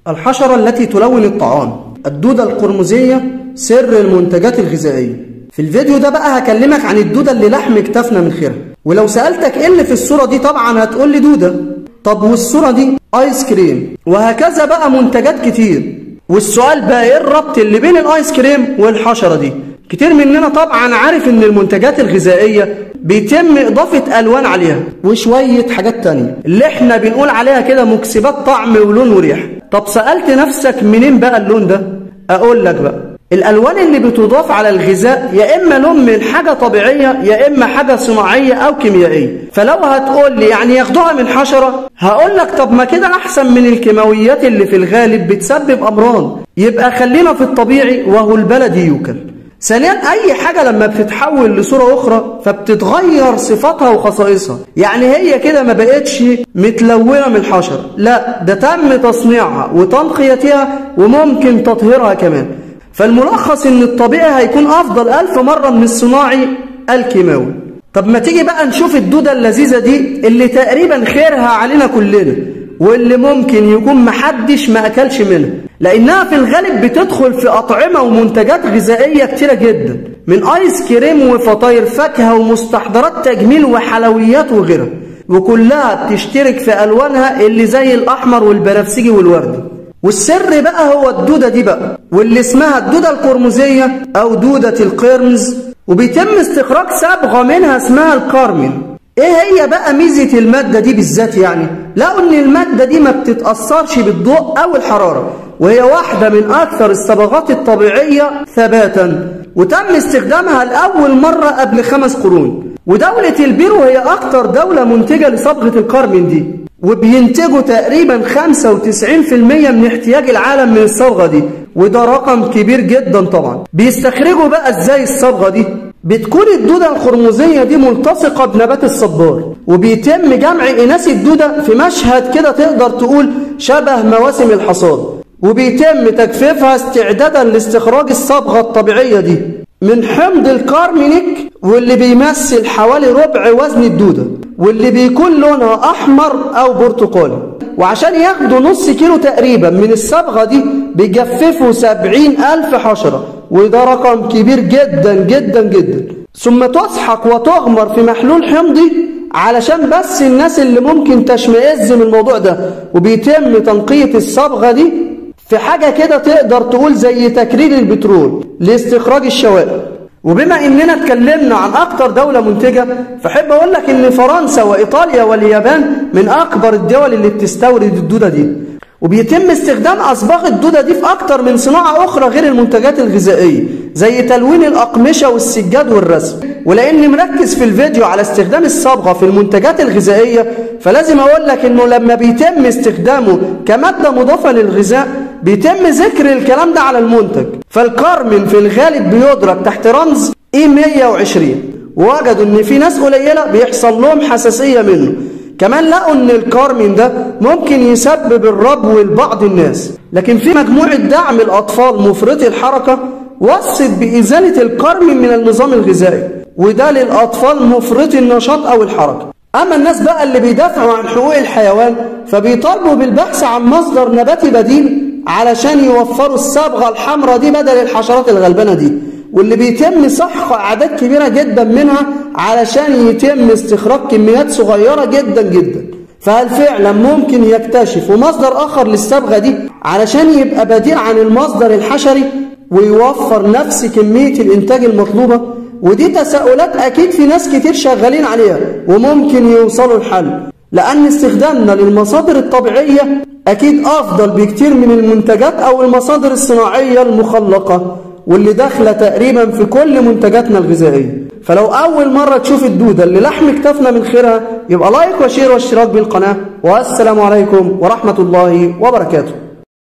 الحشرة التي تلون الطعام الدودة القرمزية سر المنتجات الغذائية في الفيديو ده بقى هكلمك عن الدودة اللي لحم كتفنا من خيرها ولو سألتك ايه اللي في الصورة دي طبعا هتقول لي دودة طب والصورة دي ايس كريم وهكذا بقى منتجات كتير والسؤال بقى ايه الربط اللي بين الايس كريم والحشرة دي كتير مننا طبعا عارف ان المنتجات الغذائية بيتم اضافة الوان عليها وشوية حاجات تانية اللي احنا بنقول عليها كده مكسبات طعم ولون وريحة طب سألت نفسك منين بقى اللون ده اقول لك بقى الالوان اللي بتضاف على الغذاء يا اما لون من حاجه طبيعيه يا اما حاجه صناعيه او كيميائيه فلو هتقول لي يعني ياخدوها من حشره هقول لك طب ما كده احسن من الكيماويات اللي في الغالب بتسبب امراض يبقى خلينا في الطبيعي وهو البلدي يوكل ثانيا اي حاجه لما بتتحول لصوره اخرى فبتتغير صفاتها وخصائصها يعني هي كده ما بقتش متلونه من الحشره لا ده تم تصنيعها وتنقيتها وممكن تطهيرها كمان فالملخص ان الطبيعي هيكون افضل الف مرة من الصناعي الكيماوي طب ما تيجي بقى نشوف الدودة اللذيذة دي اللي تقريبا خيرها علينا كلنا واللي ممكن يكون محدش ما اكلش منها لانها في الغالب بتدخل في اطعمة ومنتجات غذائية كتيرة جدا من ايس كريم وفطاير فاكهة ومستحضرات تجميل وحلويات وغيرها وكلها بتشترك في الوانها اللي زي الاحمر والبنفسجي والوردي والسر بقى هو الدودة دي بقى واللي اسمها الدودة القرمزية أو دودة القرمز وبيتم استخراج صبغة منها اسمها الكارمين ايه هي بقى ميزة المادة دي بالذات يعني لقوا ان المادة دي ما بتتأثرش بالضوء او الحرارة وهي واحدة من اكثر الصبغات الطبيعية ثباتا وتم استخدامها لأول مرة قبل خمس قرون ودولة البيرو هي اكثر دولة منتجة لصبغة الكارمين دي وبينتجوا تقريبا 95% من احتياج العالم من الصبغة دي وده رقم كبير جدا طبعا بيستخرجوا بقى ازاي الصبغة دي بتكون الدودة الخرموزية دي ملتصقة بنبات الصبار وبيتم جمع إناث الدودة في مشهد كده تقدر تقول شبه مواسم الحصاد وبيتم تجفيفها استعدادا لاستخراج الصبغة الطبيعية دي من حمض الكارمينيك واللي بيمثل حوالي ربع وزن الدودة واللي بيكون لونها أحمر أو برتقالي وعشان ياخدوا نص كيلو تقريبا من الصبغة دي بيجففوا سبعين ألف حشرة وده رقم كبير جدا جدا جدا ثم تسحق وتغمر في محلول حمضي علشان بس الناس اللي ممكن تشمئز من الموضوع ده وبيتم تنقية الصبغة دي في حاجة كده تقدر تقول زي تكرير البترول لاستخراج الشوائب وبما اننا اتكلمنا عن اكتر دولة منتجة فحب اقول لك ان فرنسا وايطاليا واليابان من اكبر الدول اللي بتستورد الدودة دي وبيتم استخدام اصباغ الدودة دي في اكتر من صناعة اخرى غير المنتجات الغذائية زي تلوين الاقمشة والسجاد والرسم ولاني مركز في الفيديو على استخدام الصبغة في المنتجات الغذائية فلازم اقول لك انه لما بيتم استخدامه كمادة مضافة للغذاء بيتم ذكر الكلام ده على المنتج فالكارمين في الغالب بيدرك تحت رمز اي 120 ووجدوا ان في ناس قليلة بيحصل لهم حساسية منه كمان لقوا ان الكارمين ده ممكن يسبب الربو لبعض الناس لكن في مجموعة دعم الاطفال مفرطي الحركة وصت بإزالة الكارمين من النظام الغذائي وده للأطفال مفرطي النشاط أو الحركة أما الناس بقى اللي بيدافعوا عن حقوق الحيوان فبيطالبوا بالبحث عن مصدر نباتي بديل علشان يوفروا الصبغة الحمراء دي بدل الحشرات الغلبانة دي واللي بيتم سحق أعداد كبيرة جدا منها علشان يتم استخراج كميات صغيرة جدا جدا فهل فعلا ممكن يكتشفوا مصدر آخر للصبغة دي علشان يبقى بديل عن المصدر الحشري ويوفر نفس كمية الإنتاج المطلوبة ودي تساؤلات أكيد في ناس كتير شغالين عليها وممكن يوصلوا الحل لأن استخدامنا للمصادر الطبيعية أكيد أفضل بكتير من المنتجات أو المصادر الصناعية المخلقة واللي داخلة تقريبا في كل منتجاتنا الغذائية فلو أول مرة تشوف الدودة اللي لحم كتفنا من خيرها يبقى لايك وشير واشتراك بالقناة والسلام عليكم ورحمة الله وبركاته